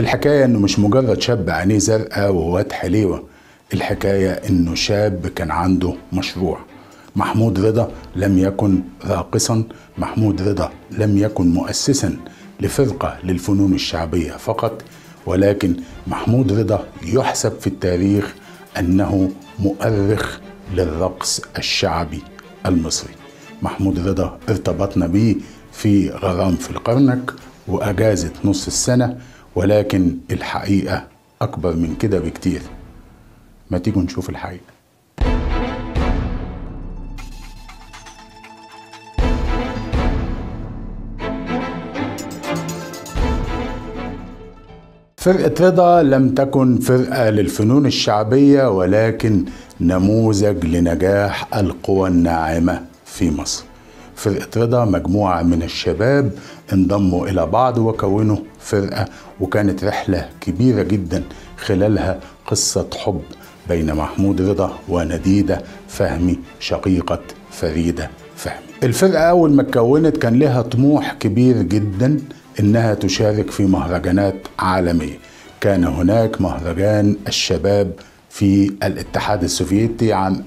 الحكاية انه مش مجرد شاب عينيه زرقاء وواد حليوة الحكاية انه شاب كان عنده مشروع محمود رضا لم يكن راقصا محمود رضا لم يكن مؤسسا لفرقة للفنون الشعبية فقط ولكن محمود رضا يحسب في التاريخ أنه مؤرخ للرقص الشعبي المصري محمود رضا ارتبطنا به في غرام في القرنك وأجازة نص السنة ولكن الحقيقة أكبر من كده بكتير ما تيجوا نشوف الحقيقة فرقة رضا لم تكن فرقة للفنون الشعبية ولكن نموذج لنجاح القوى الناعمة في مصر فرقة رضا مجموعة من الشباب انضموا إلى بعض وكونوا فرقة وكانت رحلة كبيرة جدا خلالها قصة حب بين محمود رضا ونديدة فهمي شقيقة فريدة فهمي الفرقة أول ما اتكونت كان لها طموح كبير جدا إنها تشارك في مهرجانات عالمية كان هناك مهرجان الشباب في الاتحاد السوفيتي عام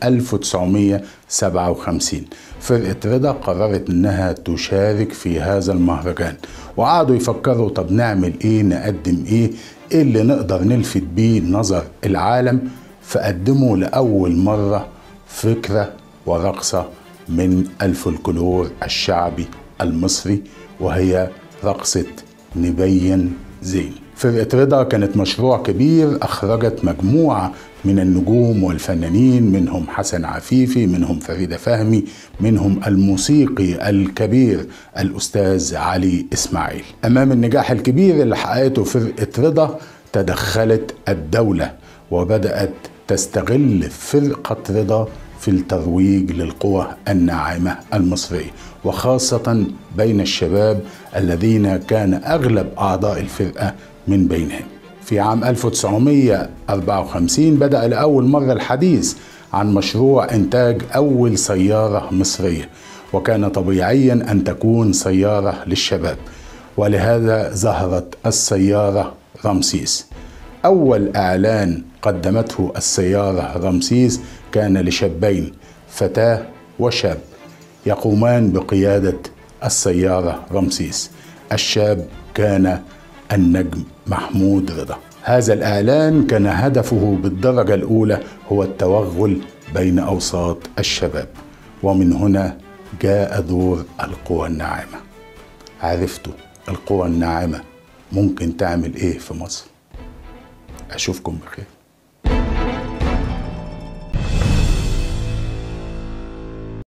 1957 فرقة رضا قررت انها تشارك في هذا المهرجان وقعدوا يفكروا طب نعمل ايه نقدم ايه ايه اللي نقدر نلفت بيه نظر العالم فقدموا لأول مرة فكرة ورقصة من الفولكلور الشعبي المصري وهي رقصة نبين زين فرقة رضا كانت مشروع كبير أخرجت مجموعة من النجوم والفنانين منهم حسن عفيفي منهم فريدة فهمي منهم الموسيقي الكبير الأستاذ علي إسماعيل أمام النجاح الكبير اللي حققته فرقة رضا تدخلت الدولة وبدأت تستغل فرقة رضا في الترويج للقوى الناعمة المصرية وخاصة بين الشباب الذين كان أغلب أعضاء الفرقة من بينهم في عام 1954 بدأ لأول مرة الحديث عن مشروع إنتاج أول سيارة مصرية وكان طبيعيا أن تكون سيارة للشباب ولهذا ظهرت السيارة رمسيس أول إعلان قدمته السيارة رمسيس كان لشابين فتاة وشاب يقومان بقيادة السيارة رمسيس الشاب كان النجم محمود رضا هذا الإعلان كان هدفه بالدرجة الأولى هو التوغل بين أوساط الشباب ومن هنا جاء دور القوى الناعمة عرفتوا القوى الناعمة ممكن تعمل إيه في مصر أشوفكم بخير